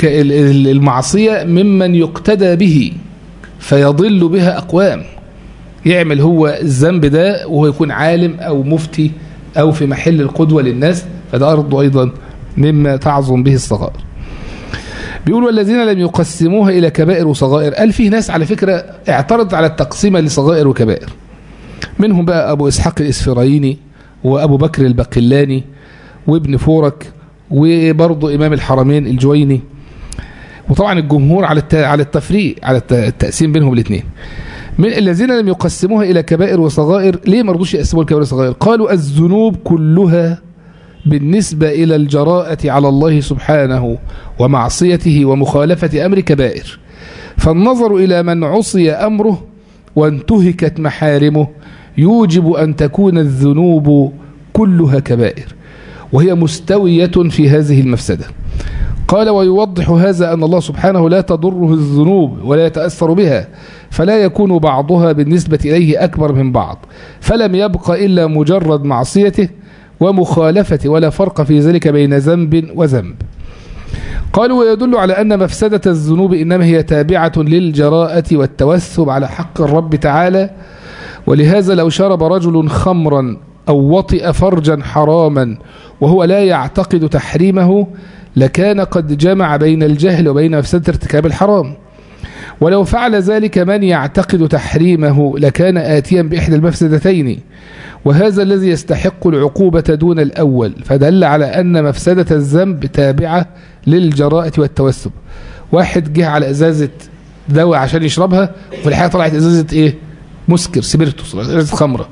المعصية ممن يقتدى به فيضل بها أقوام يعمل هو الذنب ده وهو يكون عالم أو مفتي أو في محل القدوة للناس فده أرضه أيضا مما تعظم به الصغائر بيقول والذين لم يقسموها إلى كبائر وصغائر قال فيه ناس على فكرة اعترض على التقسيم لصغائر وكبائر منهم بقى أبو إسحاق الإسفرايني وأبو بكر البقلاني وابن فورك وبرضه إمام الحرمين الجويني وطبعا الجمهور على على التفريق على التقسيم بينهم الاثنين من الذين لم يقسموها إلى كبائر وصغائر ليه ما رضوش يقسموها الكبائر والصغائر قالوا الذنوب كلها بالنسبة إلى الجراءة على الله سبحانه ومعصيته ومخالفة أمر كبائر فالنظر إلى من عصي أمره وانتهكت محارمه يوجب أن تكون الذنوب كلها كبائر وهي مستوية في هذه المفسدة قال ويوضح هذا أن الله سبحانه لا تضره الذنوب ولا يتأثر بها فلا يكون بعضها بالنسبة إليه أكبر من بعض فلم يبق إلا مجرد معصيته ومخالفة ولا فرق في ذلك بين ذنب وذنب قالوا ويدل على أن مفسدة الذنوب إنما هي تابعة للجراءة والتوثب على حق الرب تعالى ولهذا لو شرب رجل خمرا أو وطئ فرجا حراما وهو لا يعتقد تحريمه لكان قد جمع بين الجهل وبين مفسدة ارتكاب الحرام ولو فعل ذلك من يعتقد تحريمه لكان آتيا بإحدى المفسدتين وهذا الذي يستحق العقوبة دون الأول فدل على أن مفسدة الذنب تابعة للجراءة والتوسب واحد جه على إزازة دواء عشان يشربها وفي الحقيقة طلعت إزازة إيه مسكر سبيرتوس إزازة خمرة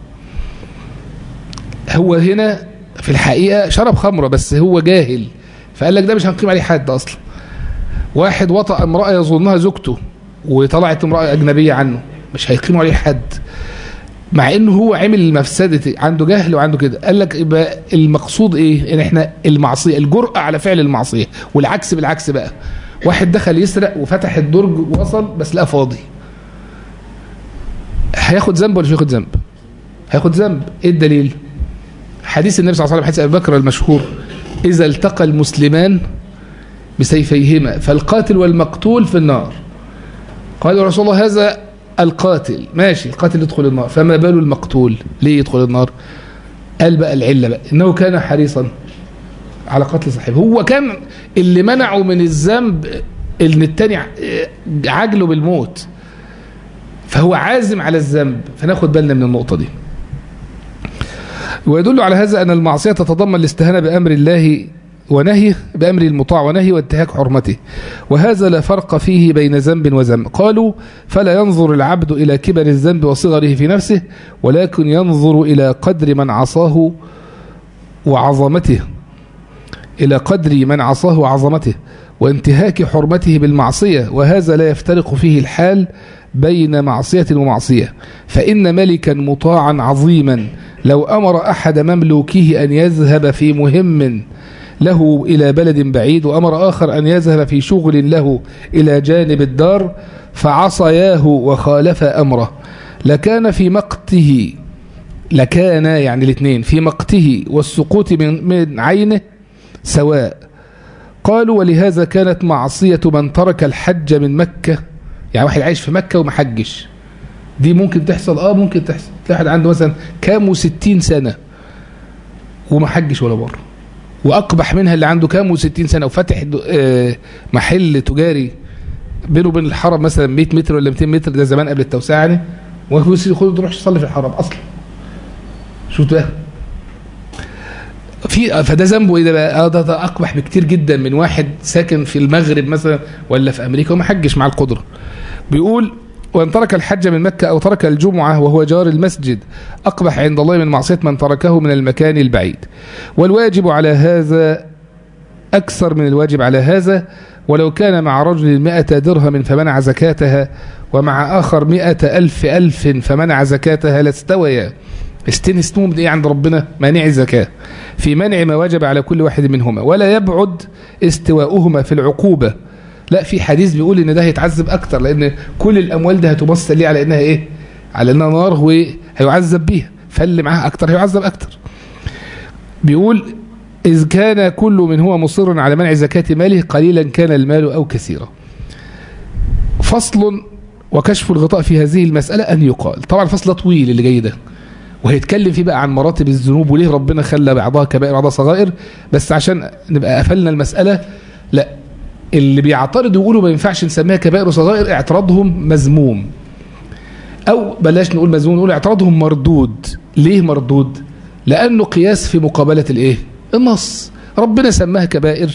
هو هنا في الحقيقة شرب خمرة بس هو جاهل فقال لك ده مش هنقيم عليه حد أصلا واحد وطأ امرأة يظنها زوجته وطلعت امرأة أجنبية عنه مش هيقيموا عليه حد مع انه هو عمل مفسدة عنده جهل وعنده كده قال لك يبقى المقصود ايه ان احنا المعصية الجرأة على فعل المعصية والعكس بالعكس بقى واحد دخل يسرق وفتح الدرج ووصل بس لقى فاضي هياخد ذنب ولا مش هياخد ذنب هياخد ذنب ايه الدليل حديث النبي صلى الله عليه وسلم حديث ابي بكر المشهور اذا التقى المسلمان بسيفيهما فالقاتل والمقتول في النار قال رسول الله هذا القاتل ماشي القاتل يدخل النار فما بال المقتول ليه يدخل النار قال بقى العلة بقى انه كان حريصا على قتل صاحبه هو كان اللي منعه من الذنب ان التاني عجله بالموت فهو عازم على الذنب فناخد بالنا من النقطة دي ويدل على هذا أن المعصية تتضمن الاستهانة بأمر الله ونهيه بأمر المطاع ونهي وانتهاك حرمته وهذا لا فرق فيه بين ذنب وذنب قالوا فلا ينظر العبد إلى كبر الذنب وصغره في نفسه ولكن ينظر إلى قدر من عصاه وعظمته إلى قدر من عصاه وعظمته وانتهاك حرمته بالمعصية وهذا لا يفترق فيه الحال بين معصية ومعصية فإن ملكا مطاعا عظيما لو أمر أحد مملوكيه أن يذهب في مهم له إلى بلد بعيد وأمر آخر أن يذهب في شغل له إلى جانب الدار فعصياه وخالف أمره لكان في مقته لكان يعني الاثنين في مقته والسقوط من, من عينه سواء قالوا ولهذا كانت معصية من ترك الحج من مكة يعني واحد عايش في مكة وما حجش دي ممكن تحصل اه ممكن تحصل تلاقي واحد عنده مثلا كام وستين سنة وما حجش ولا مرة وأقبح منها اللي عنده كام وستين سنة وفتح محل تجاري بينه وبين الحرم مثلا 100 متر ولا 200 متر ده زمان قبل التوسعه يعني ويقول تروح تصلي في الحرم اصلا شو ده في فده ذنبه ايه ده بقى اه ده, ده اقبح بكتير جدا من واحد ساكن في المغرب مثلا ولا في امريكا وما حجش مع القدره بيقول وان ترك الحج من مكه او ترك الجمعه وهو جار المسجد اقبح عند الله من معصيه من تركه من المكان البعيد والواجب على هذا اكثر من الواجب على هذا ولو كان مع رجل مئة درهم فمنع زكاتها ومع آخر مئة ألف ألف فمنع زكاتها لاستويا استن اسمهم ايه عند ربنا مانع الزكاة في منع ما وجب على كل واحد منهما ولا يبعد استواؤهما في العقوبة لا في حديث بيقول ان ده هيتعذب اكتر لان كل الاموال دي هتمثل ليه على انها ايه على انها نار هو هيعذب بيها فاللي معاه اكتر هيعذب اكتر بيقول إذ كان كل من هو مصر على منع زكاة ماله قليلا كان المال أو كثيرا فصل وكشف الغطاء في هذه المسألة أن يقال طبعا الفصل طويل اللي جاي ده وهيتكلم فيه بقى عن مراتب الذنوب وليه ربنا خلى بعضها كبائر بعضها صغائر بس عشان نبقى قفلنا المسألة لا اللي بيعترضوا يقولوا ما ينفعش نسميها كبائر وصغائر اعتراضهم مذموم او بلاش نقول مذموم نقول اعتراضهم مردود ليه مردود لانه قياس في مقابلة الايه النص ربنا سماها كبائر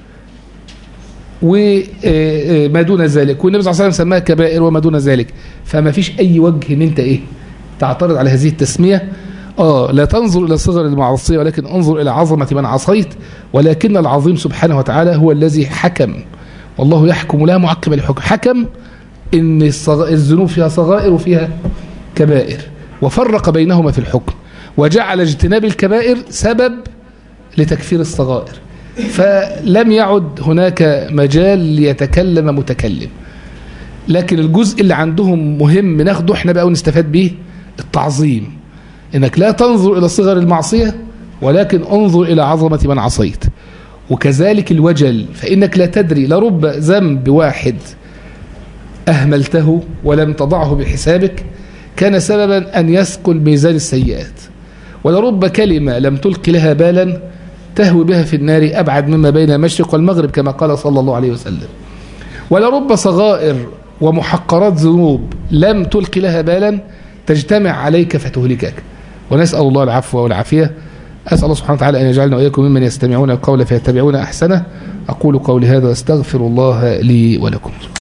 وما دون ذلك والنبي صلى الله عليه وسلم سماها كبائر وما دون ذلك فما فيش اي وجه ان انت ايه تعترض على هذه التسمية اه لا تنظر الى صغر المعصية ولكن انظر الى عظمة من عصيت ولكن العظيم سبحانه وتعالى هو الذي حكم والله يحكم لا معقب لحكم حكم ان الذنوب فيها صغائر وفيها كبائر وفرق بينهما في الحكم وجعل اجتناب الكبائر سبب لتكفير الصغائر فلم يعد هناك مجال ليتكلم متكلم لكن الجزء اللي عندهم مهم ناخده احنا بقى ونستفاد به التعظيم انك لا تنظر الى صغر المعصية ولكن انظر الى عظمة من عصيت وكذلك الوجل فانك لا تدري لرب ذنب واحد اهملته ولم تضعه بحسابك كان سببا ان يثقل ميزان السيئات ولرب كلمة لم تلق لها بالا تهوي بها في النار أبعد مما بين المشرق والمغرب كما قال صلى الله عليه وسلم ولرب صغائر ومحقرات ذنوب لم تلق لها بالا تجتمع عليك فتهلكك ونسأل الله العفو والعافية أسأل الله سبحانه وتعالى أن يجعلنا وإياكم ممن يستمعون القول فيتبعون أحسنه أقول قولي هذا واستغفر الله لي ولكم